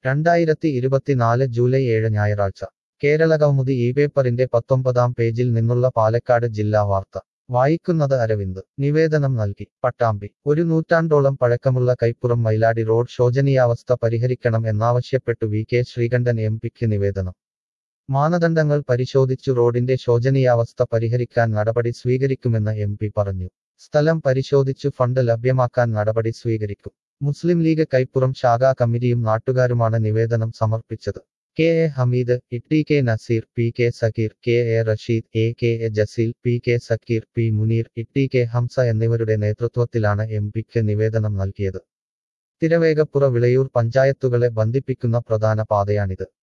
രണ്ടായിരത്തി ഇരുപത്തിനാല് ജൂലൈ ഏഴ് ഞായറാഴ്ച കേരളകൗമുദി ഈ പേപ്പറിന്റെ പത്തൊമ്പതാം പേജിൽ നിന്നുള്ള പാലക്കാട് ജില്ലാ വാർത്ത വായിക്കുന്നത് അരവിന്ദ് നിവേദനം നൽകി പട്ടാമ്പി ഒരു നൂറ്റാണ്ടോളം പഴക്കമുള്ള കൈപ്പുറം മൈലാടി റോഡ് ശോചനീയാവസ്ഥ പരിഹരിക്കണം എന്നാവശ്യപ്പെട്ടു വി കെ ശ്രീകണ്ഠൻ എം പിക്ക് നിവേദനം മാനദണ്ഡങ്ങൾ പരിശോധിച്ചു റോഡിന്റെ ശോചനീയാവസ്ഥ പരിഹരിക്കാൻ നടപടി സ്വീകരിക്കുമെന്ന് എം പി പറഞ്ഞു സ്ഥലം പരിശോധിച്ചു ഫണ്ട് ലഭ്യമാക്കാൻ നടപടി സ്വീകരിക്കും മുസ്ലിം ലീഗ് കൈപ്പുറം ശാഖാ കമ്മിറ്റിയും നാട്ടുകാരുമാണ് നിവേദനം സമർപ്പിച്ചത് K A Hameed Itti K Nazeer P K Sakkeer K A Rasheed A K A Jaseel P K Sakkeer P Muneer Itti K Hamza എന്നിവരുടെ നേതൃത്വത്തിലാണ് എം പിക്ക് നിവേദനം നൽകിയത് തിരവേഗപ്പുറ വിളയൂർ പഞ്ചായത്തുകളെ ബന്ധിപ്പിക്കുന്ന പ്രധാന പാതയാണിത്